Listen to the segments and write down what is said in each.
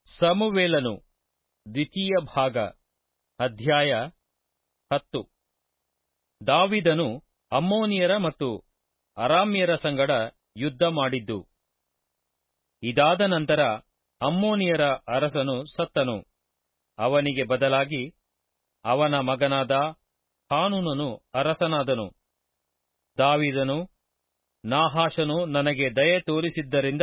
ಸಮುವೇಲನು ದ್ವಿತೀಯ ಭಾಗ ಅಧ್ಯಾಯ ಹತ್ತು ದಾವಿದನು ಅಮ್ಮೋನಿಯರ ಮತ್ತು ಅರಾಮ್ಯರ ಸಂಗಡ ಯುದ್ಧ ಮಾಡಿದ್ದು ಇದಾದ ನಂತರ ಅಮ್ಮೋನಿಯರ ಅರಸನು ಸತ್ತನು ಅವನಿಗೆ ಬದಲಾಗಿ ಅವನ ಮಗನಾದ ಹಾನೂನನು ಅರಸನಾದನು ದಾವಿದನು ನಾಹಾಷನು ನನಗೆ ದಯೆ ತೋರಿಸಿದ್ದರಿಂದ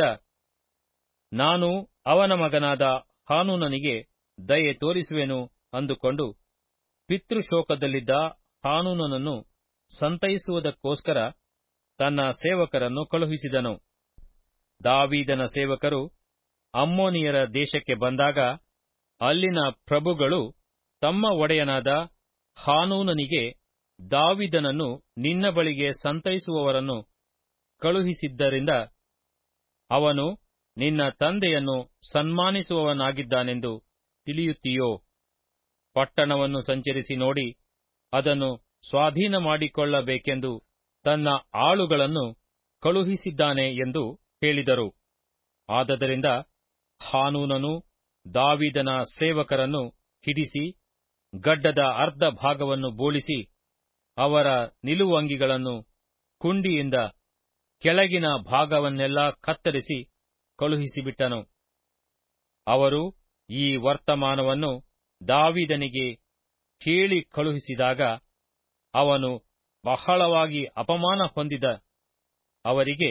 ನಾನು ಅವನ ಮಗನಾದ ಹಾನೂನನಿಗೆ ದಯೆ ತೋರಿಸುವೆನು ಅಂದುಕೊಂಡು ಪಿತೃಶೋಕದಲ್ಲಿದ್ದ ಹಾನೂನನನ್ನು ಸಂತೈಸುವುದಕ್ಕೋಸ್ಕರ ತನ್ನ ಸೇವಕರನ್ನು ಕಳುಹಿಸಿದನು ದಾವೀದನ ಸೇವಕರು ಅಮ್ಮೋನಿಯರ ದೇಶಕ್ಕೆ ಬಂದಾಗ ಅಲ್ಲಿನ ಪ್ರಭುಗಳು ತಮ್ಮ ಒಡೆಯನಾದ ಹಾನೂನನಿಗೆ ದಾವಿದನನ್ನು ನಿನ್ನ ಬಳಿಗೆ ಸಂತೈಸುವವರನ್ನು ಕಳುಹಿಸಿದ್ದರಿಂದ ಅವನು ನಿನ್ನ ತಂದೆಯನ್ನು ಸನ್ಮಾನಿಸುವವನಾಗಿದ್ದಾನೆಂದು ತಿಳಿಯುತ್ತೀಯೋ ಪಟ್ಟಣವನ್ನು ಸಂಚರಿಸಿ ನೋಡಿ ಅದನ್ನು ಸ್ವಾಧೀನ ಮಾಡಿಕೊಳ್ಳಬೇಕೆಂದು ತನ್ನ ಆಳುಗಳನ್ನು ಕಳುಹಿಸಿದ್ದಾನೆ ಎಂದು ಹೇಳಿದರು ಆದದರಿಂದ ಹಾನೂನನು ದಾವಿದನ ಸೇವಕರನ್ನು ಹಿಡಿಸಿ ಗಡ್ಡದ ಅರ್ಧ ಭಾಗವನ್ನು ಬೋಳಿಸಿ ಅವರ ನಿಲುವಂಗಿಗಳನ್ನು ಕುಂಡಿಯಿಂದ ಕೆಳಗಿನ ಭಾಗವನ್ನೆಲ್ಲ ಕತ್ತರಿಸಿ ಕಳುಹಿಸಿಬಿಟ್ಟನು ಅವರು ಈ ವರ್ತಮಾನವನ್ನು ದಾವಿದನಿಗೆ ಕೇಳಿ ಕಳುಹಿಸಿದಾಗ ಅವನು ಬಹಳವಾಗಿ ಅಪಮಾನ ಹೊಂದಿದ ಅವರಿಗೆ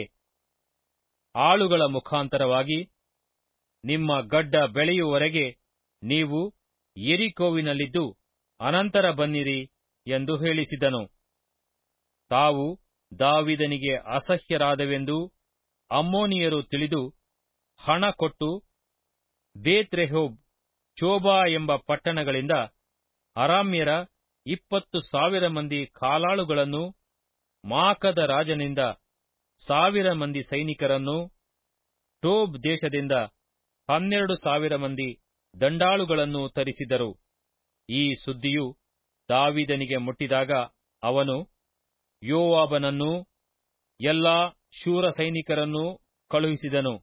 ಆಳುಗಳ ಮುಖಾಂತರವಾಗಿ ನಿಮ್ಮ ಗಡ್ಡ ಬೆಳೆಯುವವರೆಗೆ ನೀವು ಎರಿಕೋವಿನಲ್ಲಿದ್ದು ಅನಂತರ ಬನ್ನಿರಿ ಎಂದು ಹೇಳಿಸಿದನು ತಾವು ದಾವಿದನಿಗೆ ಅಸಹ್ಯರಾದವೆಂದು ಅಮ್ಮೋನಿಯರು ತಿಳಿದು ಹಣ ಕೊಟ್ಟು ಬೇತ್ರೆಹೋಬ್ ಚೋಬಾ ಎಂಬ ಪಟ್ಟಣಗಳಿಂದ ಅರಾಮ್ಯರ ಇಪ್ಪತ್ತು ಸಾವಿರ ಮಂದಿ ಕಾಲಾಳುಗಳನ್ನು ಮಾಕದ ರಾಜನಿಂದ ಸಾವಿರ ಮಂದಿ ಸೈನಿಕರನ್ನು ಟೋಬ್ ದೇಶದಿಂದ ಹನ್ನೆರಡು ಸಾವಿರ ಮಂದಿ ದಂಡಾಳುಗಳನ್ನು ತರಿಸಿದರು ಈ ಸುದ್ದಿಯು ದಾವಿದನಿಗೆ ಮುಟ್ಟಿದಾಗ ಅವನು ಯೋವಾಬನನ್ನೂ ಎಲ್ಲಾ ಶೂರ ಸೈನಿಕರನ್ನೂ ಕಳುಹಿಸಿದನು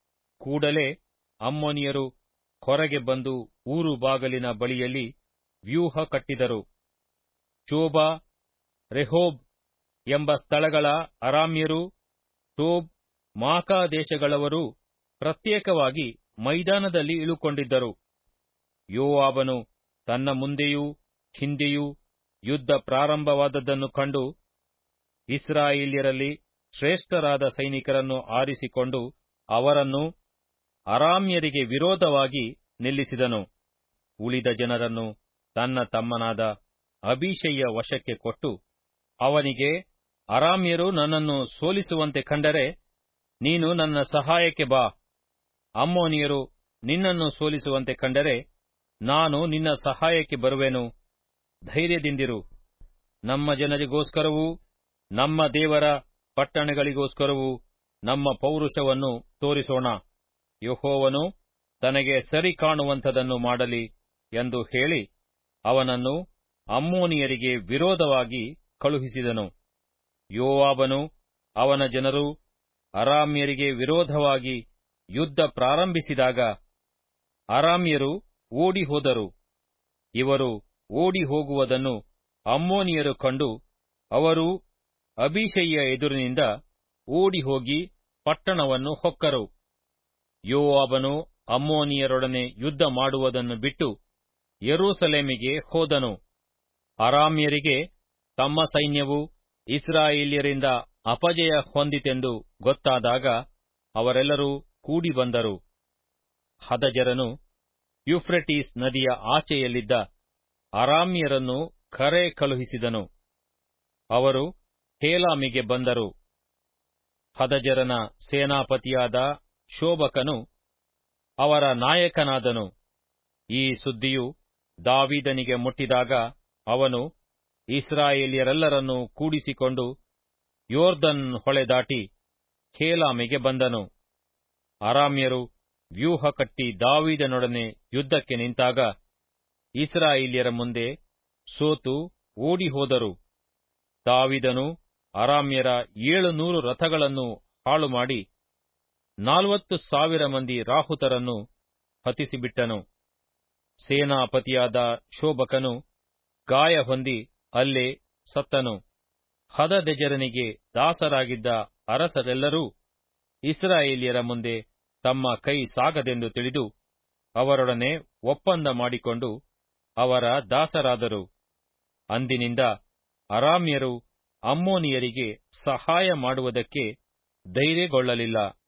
ಕೂಡಲೇ ಅಮ್ಮೋನಿಯರು ಹೊರಗೆ ಬಂದು ಊರು ಬಾಗಲಿನ ಬಳಿಯಲ್ಲಿ ವ್ಯೂಹ ಕಟ್ಟಿದರು ಚೋಬಾ ರೆಹೋಬ್ ಎಂಬ ಸ್ಥಳಗಳ ಅರಾಮ್ಯರು ಟೋಬ್ ಮಾಕಾ ದೇಶಗಳವರು ಪ್ರತ್ಯೇಕವಾಗಿ ಮೈದಾನದಲ್ಲಿ ಇಳುಕೊಂಡಿದ್ದರು ಯೋವಾಬನು ತನ್ನ ಮುಂದೆಯೂ ಹಿಂದೆಯೂ ಯುದ್ಧ ಪ್ರಾರಂಭವಾದದ್ದನ್ನು ಕಂಡು ಇಸ್ರಾಯೇಲ್ಯರಲ್ಲಿ ಶ್ರೇಷ್ಠರಾದ ಸೈನಿಕರನ್ನು ಆರಿಸಿಕೊಂಡು ಅವರನ್ನು ಅರಾಮ್ಯರಿಗೆ ವಿರೋಧವಾಗಿ ನಿಲ್ಲಿಸಿದನು ಉಳಿದ ಜನರನ್ನು ತನ್ನ ತಮ್ಮನಾದ ಅಭಿಷಯ್ಯ ವಶಕ್ಕೆ ಕೊಟ್ಟು ಅವನಿಗೆ ಅರಾಮ್ಯರು ನನ್ನನ್ನು ಸೋಲಿಸುವಂತೆ ಕಂಡರೆ ನೀನು ನನ್ನ ಸಹಾಯಕ್ಕೆ ಬಾ ಅಮ್ಮೋನಿಯರು ನಿನ್ನನ್ನು ಸೋಲಿಸುವಂತೆ ಕಂಡರೆ ನಾನು ನಿನ್ನ ಸಹಾಯಕ್ಕೆ ಬರುವೆನು ಧೈರ್ಯದಿಂದಿರು ನಮ್ಮ ಜನರಿಗೋಸ್ಕರವೂ ನಮ್ಮ ದೇವರ ಪಟ್ಟಣಗಳಿಗೋಸ್ಕರವೂ ನಮ್ಮ ಪೌರುಷವನ್ನು ತೋರಿಸೋಣ ಯಹೋವನು ತನಗೆ ಸರಿ ಕಾಣುವಂಥದನ್ನು ಮಾಡಲಿ ಎಂದು ಹೇಳಿ ಅವನನ್ನು ಅಮ್ಮೋನಿಯರಿಗೆ ವಿರೋಧವಾಗಿ ಕಳುಹಿಸಿದನು ಯೋವಾಬನು ಅವನ ಜನರು ಅರಾಮ್ಯರಿಗೆ ವಿರೋಧವಾಗಿ ಯುದ್ಧ ಪ್ರಾರಂಭಿಸಿದಾಗ ಅರಾಮ್ಯರು ಓಡಿ ಹೋದರು ಇವರು ಓಡಿ ಹೋಗುವುದನ್ನು ಅಮ್ಮೋನಿಯರು ಕಂಡು ಅವರು ಅಭಿಷಯ್ಯ ಎದುರಿನಿಂದ ಓಡಿ ಹೋಗಿ ಪಟ್ಟಣವನ್ನು ಹೊಕ್ಕರು ಯೋವಾಬನು ಅಮ್ಮೋನಿಯರೊಡನೆ ಯುದ್ಧ ಮಾಡುವುದನ್ನು ಬಿಟ್ಟು ಯೆರೂಸಲೇಮಿಗೆ ಹೋದನು ಅರಾಮ್ಯರಿಗೆ ತಮ್ಮ ಸೈನ್ಯವು ಇಸ್ರಾಯೇಲ್ಯರಿಂದ ಅಪಜಯ ಹೊಂದಿತೆಂದು ಗೊತ್ತಾದಾಗ ಅವರೆಲ್ಲರೂ ಕೂಡಿ ಬಂದರು ಹದಜರನು ಯುಫ್ರೆಟೀಸ್ ನದಿಯ ಆಚೆಯಲ್ಲಿದ್ದ ಅರಾಮ್ಯರನ್ನು ಕರೆ ಕಳುಹಿಸಿದನು ಅವರು ಹೇಲಾಮಿಗೆ ಬಂದರು ಹದಜರನ ಸೇನಾಪತಿಯಾದ ಶೋಭಕನು ಅವರ ನಾಯಕನಾದನು ಈ ಸುದ್ದಿಯು ದಾವಿದನಿಗೆ ಮುಟ್ಟಿದಾಗ ಅವನು ಇಸ್ರಾಯೇಲ್ಯರೆಲ್ಲರನ್ನೂ ಕೂಡಿಸಿಕೊಂಡು ಯೋರ್ದನ್ ಹೊಳೆ ದಾಟಿ ಹೇಲಾಮಿಗೆ ಬಂದನು ಅರಾಮ್ಯರು ವ್ಯೂಹ ಕಟ್ಟಿ ದಾವಿದನೊಡನೆ ಯುದ್ಧಕ್ಕೆ ನಿಂತಾಗ ಇಸ್ರಾಯೇಲ್ಯರ ಮುಂದೆ ಸೋತು ಓಡಿ ಹೋದರು ದಾವಿದನು ಅರಾಮ್ಯರ ಏಳು ನೂರು ರಥಗಳನ್ನು ಹಾಳುಮಾಡಿ ನಾಲ್ವತ್ತು ಸಾವಿರ ಮಂದಿ ರಾಹುತರನ್ನು ಹತಿಸಿಬಿಟ್ಟನು ಸೇನಾಪತಿಯಾದ ಶೋಭಕನು ಗಾಯ ಹೊಂದಿ ಅಲ್ಲೇ ಸತ್ತನು ಹದದೆಜರನಿಗೆ ದಾಸರಾಗಿದ್ದ ಅರಸರೆಲ್ಲರೂ ಇಸ್ರಾಯೇಲ್ಯರ ಮುಂದೆ ತಮ್ಮ ಕೈ ಸಾಗದೆಂದು ತಿಳಿದು ಅವರೊಡನೆ ಒಪ್ಪಂದ ಮಾಡಿಕೊಂಡು ಅವರ ದಾಸರಾದರು ಅಂದಿನಿಂದ ಅರಾಮ್ಯರು ಅಮ್ಮೋನಿಯರಿಗೆ ಸಹಾಯ ಮಾಡುವುದಕ್ಕೆ ಧೈರ್ಯಗೊಳ್ಳಲಿಲ್ಲ